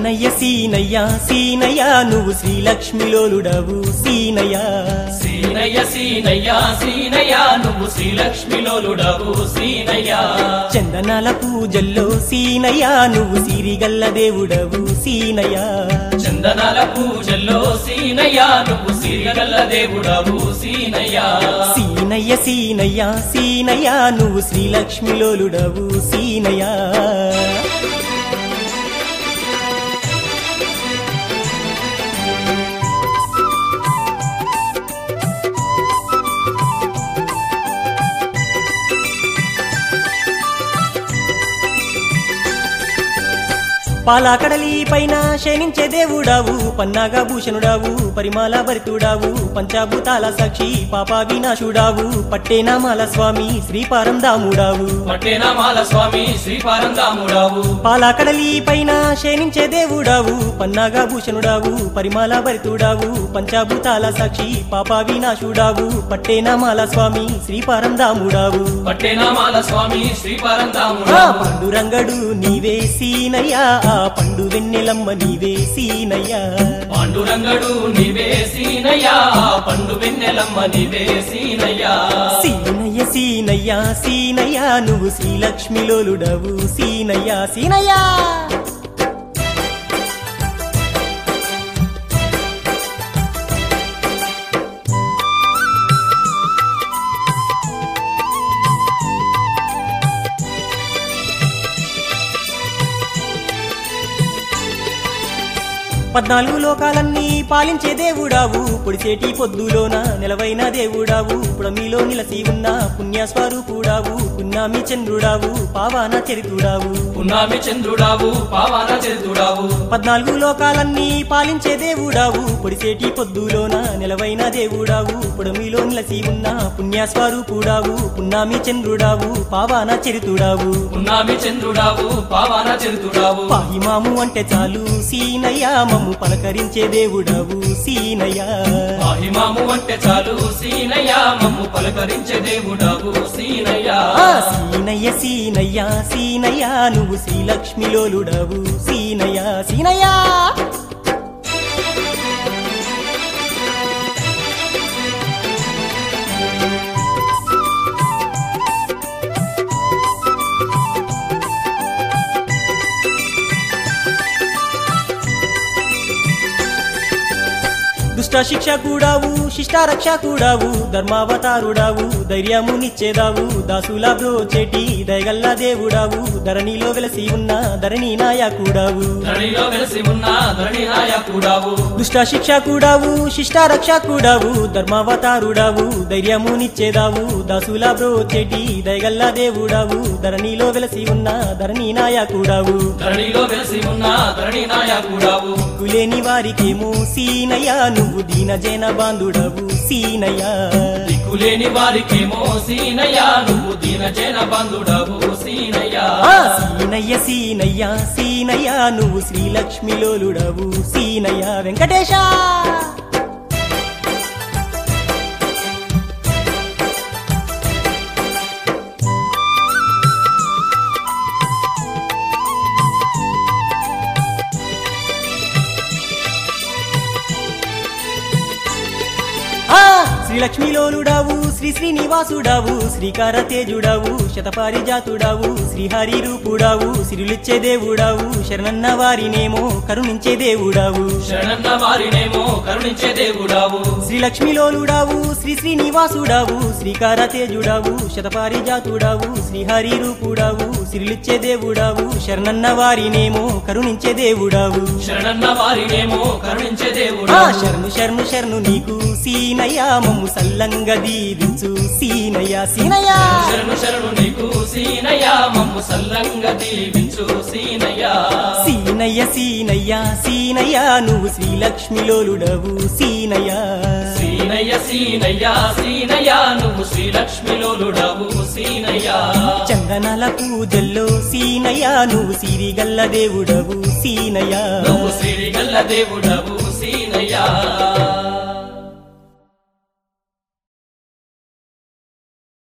సీనయ్య సీనయ్య సీనయ్య నువ్వు శ్రీలక్ష్మిలోలుడవు సీనయ్య సీనయ్య సీనయ్య సీనయ్య నువ్వు శ్రీలక్ష్మిలోలుడవు సీనయ్య చందనాల పూజల్లో సీనయ్య నువ్వు సిరిగల్ల దేవుడవు సీనయ్య చందనాల పూజల్లో సీనయ్య నువ్వు సిరిగల్ల దేవుడవు సీనయ్య సీనయ్య సీనయ్య సీనయ్య నువ్వు శ్రీలక్ష్మిలోలుడవు సీనయ్య పాలాకడలి పైన శయనించే దేవుడావు పన్నాగ భూషణుడావు పరిమాల భరితుడావు పంచాభూతాల సాక్షి పాప వినాశుడావు పట్టేనామాల స్వామి శ్రీపారం దాముడావు పట్టేనామాల స్వామి శ్రీపారందాముడావు పాలాకడలి పైన శయనించే దేవుడావు పన్నాగ భూషణుడావు పరిమాల భరితుడావు పంచాభూతాల సాక్షి పాప వినాశుడావు పట్టేనామాల స్వామి శ్రీపారం దాముడావు పట్టేనామాల స్వామి ఆ శ్రీపారందాముడావు పండురంగడు నీవే సీనయ్యా ఆ పండు వెన్నెలమ్మ నీవే సీనయ్యా పాండురంగడు నీవే సీనయ్యా పండు వెన్నెలమ్మ నీవే సీనయ్యా సీనయ్య సీనయ్య సీనయ్య నువ్వు శ్రీలక్ష్మిలోలుడవు సీనయ్య సీనయ్య పద్నాలుగు లోకాలన్నీ పాలించే దేవుడావు పొడిచేటి పొద్దులోన నిలవైన దేవుడావు పుడమిలో నిలసి ఉన్న పుణ్యస్వరూపుడావు పున్నామి చంద్రుడావు పావాన చరితుడావు పున్నామి చంద్రుడావు పావాన చరితుడావు పద్నాలుగు లోకాలన్నీ పాలించే దేవుడావు పొడిసేటి పొద్దులోన నిలవైన దేవుడావు పుడమిలో నిలసి ఉన్న పుణ్యస్వరూపుడావు పున్నామి చంద్రుడావు పావాన చరితుడావు పున్నామి చంద్రుడావు పావాన చరితుడావు పాహిమాము అంటే చాలు సీనయ్య మమ్ము పలకరించే దేవుడావు సీనయ్య మహిమాము అంటే చాలు సీనయ్య మమ్ము పలకరించే దేవుడావు సీనయ్య ఆ సీనయ్య సీనయ్య సీనయ్య నువ్వు శ్రీలక్ష్మిలోలుడవు సీనయ్య సీనయ్య దుష్ట శిక్ష కూడావు శిష్ట రక్ష కూడావు ధర్మావతారుడావు ధైర్యము నిచ్చేదావు దాసుల బ్రోచేటి దయగల్ల దేవుడావు ధరణిలో వెలసి ఉన్న ధరణి నాయకుడావు ధరణిలో వెలసి ఉన్న ధరణి నాయకుడావు దుష్ట శిక్ష కూడావు శిష్ట రక్ష కూడావు ధర్మావతారుడావు ధైర్యము నిచ్చేదావు దాసుల బ్రోచేటి దయగల్ల దేవుడావు ధరణిలో వెలసి ఉన్న ధరణి నాయకుడావు ధరణిలో వెలసి ఉన్న ధరణి నాయకుడావు కులేని వారికేమో సీనయ్య నువ్వు దీన జన బాంధుడవు సీనయ్య దిక్కులేని వారికేమో సీనయ్య నువ్వు దీన జన బంధుడవు సీనయ్య ఆ సీనయ్య సీనయ్య సీనయ్య నువ్వు శ్రీలక్ష్మిలోలుడవు సీనయ్య వెంకటేశ ఆ శ్రీలక్ష్మిలోలుడావు శ్రీ శ్రీనివాసుడావు శ్రీకార తేజుడావు శతపారిజాతుడావు శ్రీహరి రూపుడావు సిరులిచ్చే దేవుడావు శరణన్న వారినేమో కరుణించే దేవుడావు శరణన్న వారినేమో కరుణించే దేవుడావు శ్రీలక్ష్మిలోలుడావు శ్రీ శ్రీనివాసుడావు శ్రీకార తేజుడావు శతపారిజాతుడావు శ్రీహరి రూపుడావు సిరులిచ్చే దేవుడావు శరణన్న వారినేమో కరుణించే దేవుడావు శరణన్న వారినేమో కరుణించే ఆ దేవుడావు శరణు శరణు శరణు నీకు సీనయ్య మమ్ము సల్లంగా దీవించు సీనయ్య సీనయ్య శరణు శరణు నీకు సీనయ్య మమ్ము సల్లంగా దీవించు సీనయ్య సీనయ్య సీనయ్య సీనయ్య నువ్వు శ్రీలక్ష్మిలోలుడవు సీనయ్య సీనయ్య సీనయ్య సీనయ్య నువ్వు శ్రీలక్ష్మిలోలుడవు సీనయ్య చందనాల పూజల్లో సీనయ్య నువ్వు సిరిగల్ల దేవుడవు సీనయ్య నువ్వు సిరిగల్ల దేవుడవు